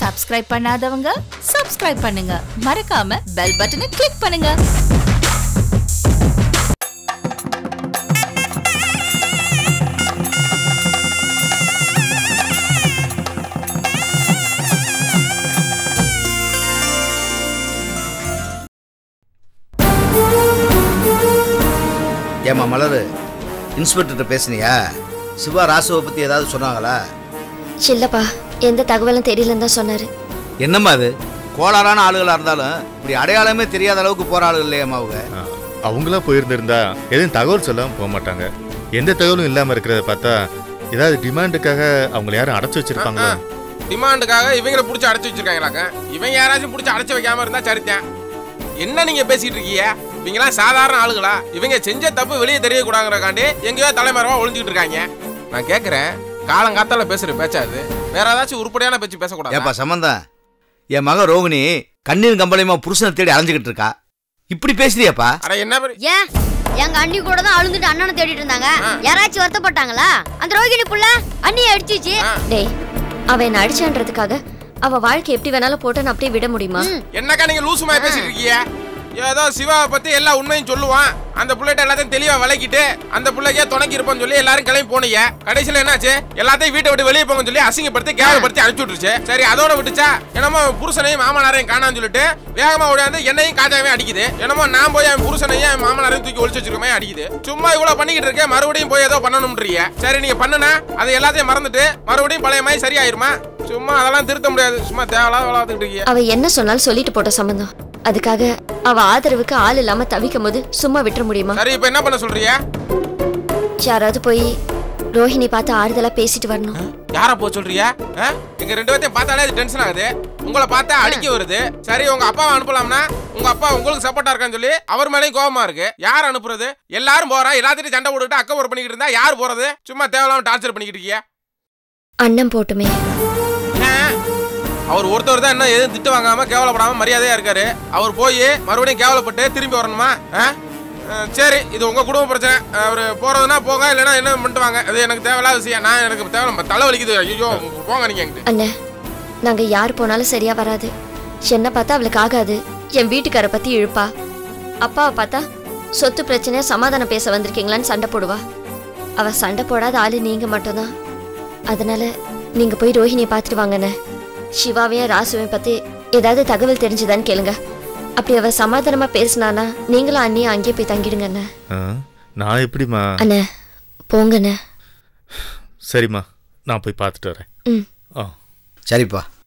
Subscribe பண்ணாதவங்க subscribe பண்ணுங்க மறக்காம பெல் பட்டனை கிளிக் பண்ணுங்க ஏம்மா மலரு இன்ஸ்பெக்டர்கிட்ட பேசுனியா சிவா ராசுவை பற்றி ஏதாவது சொன்னாங்களா இல்லப்பா எந்த தகவலும் தெரியலன்னு தான் சொன்னாரு என்னம்மா அது கோளாறான ஆளுகளாக இருந்தாலும் இப்படி அடையாளமே தெரியாத அளவுக்கு போகிற ஆளுகள் இல்லையாம்மா அவங்க ஆ, அவங்களா போயிருந்திருந்தா எதுவும் தகவல் சொல்லாம போக மாட்டாங்க எந்த தகவலும் இல்லாம இருக்கிறத பார்த்தா ஏதாவது டிமாண்டுக்காக அவங்கள யாரும் அடைச்சு வச்சிருப்பாங்களோ டிமாண்டுக்காக இவங்களை பிடிச்சி அடைச்சு வச்சிருக்காங்களாக்க இவங்க யாராச்சும் பிடிச்சி அடைச்சு வைக்காம இருந்தா சரித்தேன் என்ன நீங்க பேசிட்டு இருக்கீங்க இவங்கெல்லாம் சாதாரண ஆளுகளா இவங்க செஞ்ச தப்பு வெளியே தெரியக்கூடாங்கிறக்காண்டி எங்கேயோ தலைமறைவா ஒளிஞ்சுக்கிட்டு இருக்காங்க நான் கேட்குறேன் காலங்காத்தால பேசுற பேச்சாது வேற ஏதாச்சும் உருப்படியான பேச்சு பேசக்கூடாது ஏப்பா சம்பந்தம் என் மகன் ரோகிணி கண்ணீர் கம்பளையுமா புருஷனை தேடி அலைஞ்சுக்கிட்டு இருக்கா இப்படி பேசுறியாப்பா அட என்ன பெரிய- ஏன் எங்க அண்ணி கூட தான் அழுந்துட்டு அண்ணனை தேடிட்டு இருந்தாங்க யாராச்சும் வருத்தப்பட்டாங்களா அந்த ரோகிணி புள்ள அண்ணியை அடிச்சிச்சு ஆ. டேய் அவன் என்ன அடிச்சான்றதுக்காக அவ வாழ்க்கை எப்படி வேணாலும் போட்டு அப்படியே விட முடியுமா என்னக்கா நீங்க லூசுமா பேசிட்டு இருக்கீங்க ஏதோ சிவாவை பத்தி எல்லா உண்மையும் சொல்லுவான் அந்த புள்ளைகிட்ட எல்லாத்தையும் தெளிவா விளக்கிட்டு அந்த புள்ளைக்கே துணைக்கி இருப்போம்னு சொல்லி எல்லாரும் கிளம்பி போனீங்க கடைசியில என்னாச்சு எல்லாத்தையும் வீட்டை விட்டு வெளியே போங்கன்னு சொல்லி அசிங்கப்படுத்தி கேவலப்படுத்தி அனுப்பிச்சு விட்டுருச்சு சரி அதோட விட்டுச்சா என்னமோ புருஷனையும் மாமனாரையும் காணான்னு சொல்லிட்டு வேகமா ஓடியாந்து என்னையும் காஜாவே அடிக்குது என்னமோ நான் போய் என் புருஷனையும் என் மாமனாரையும் தூக்கி ஒளிச்சு வச்சிருக்கமே அடிக்குது சும்மா இவ்வளவு பண்ணிக்கிட்டு இருக்கேன் மறுபடியும் போய் ஏதோ பண்ணணும்ன்றீங்க சரி நீங்க பண்ணுனா அதை எல்லாத்தையும் மறந்துட்டு மறுபடியும் பழைய மாதிரி சரியாயிருமா சும்மா அதெல்லாம் திருத்த முடியாது சும்மா தேவையில்லாத விளாத்துக்கிட்டு இருக்கீங்க அவ என்ன சொன்னாலும் சொல்லிட்டு போட்ட சம்பந்தம் அதுக்காக அவ ஆதரவுக்கு ஆள் இல்லாம தவிக்கும் போது சும்மா விட்டுற முடியுமா சரி இப்ப என்ன பண்ண சொல்றீங்க யாராவது போய் ரோஹிணி பார்த்து ஆறுதலா பேசிட்டு வரணும் யார போ சொல்றியா ஆ? எங்க ரெண்டு பேர்த்தையும் பார்த்தாலே அது டென்ஷன் ஆகுது உங்களை பார்த்தா அடிக்க வருது சரி உங்க அப்பாவை அனுப்பலாம்னா உங்க அப்பா உங்களுக்கு சப்போர்ட்டா இருக்கான்னு சொல்லி அவர் மேலேயும் கோவமா இருக்கு யார் அனுப்புறது எல்லாரும் போறா எல்லாத்தையும் சண்டை போட்டுட்டு அக்க ஒரு பண்ணிக்கிட்டு இருந்தா யார் போறது சும்மா தேவையில்லாம டார்ச்சர் பண்ணிக்கிட்டு இருக்கீங்க அண்ணன் போட்டுமே ஏன்? அவர் ஒருத்தர் தான் என்ன எதுவும் திட்டு வாங்காம கேவலப்படாம மரியாதையா இருக்காரு அவர் போய் மறுபடியும் கேவலப்பட்டு திரும்பி வரணுமா ஆ? ஆ, சரி இது உங்க குடும்ப பிரச்சனை அவர் போறதுன்னா போங்க இல்லைன்னா என்ன பண்ணிட்டு வாங்க அது எனக்கு தேவையில்லாத விஷயம் நான் எனக்கு தேவை தலை வலிக்குது ஐயோ போங்க நீங்க என்கிட்ட அண்ணன் நாங்க யார் போனாலும் சரியா வராது என்ன பார்த்தா அவளுக்கு ஆகாது என் வீட்டுக்கார பத்தி இழுப்பா அப்பாவை பார்த்தா சொத்து பிரச்சனையா சமாதானம் பேச வந்திருக்கீங்களான்னு சண்டை போடுவா அவ சண்டை போடாத ஆளு நீங்க மட்டும்தான் அதனால நீங்க போய் ரோஹிணியை பார்த்துட்டு வாங்கண்ணே சிவாவையும் ராசுவையும் பத்தி ஏதாவது தகவல் தெரிஞ்சுதான்னு கேளுங்க அப்படி அவ சமாதானமா பேசினானா நீங்களும் அண்ணியும் அங்கேயே போய் தங்கிடுங்க அண்ணே ஆ, நான் எப்படிம்மா அண்ணே போங்கண்ணே சரிம்மா நான் போய் பார்த்துட்டு வரேன் ம் ஆ சரிப்பா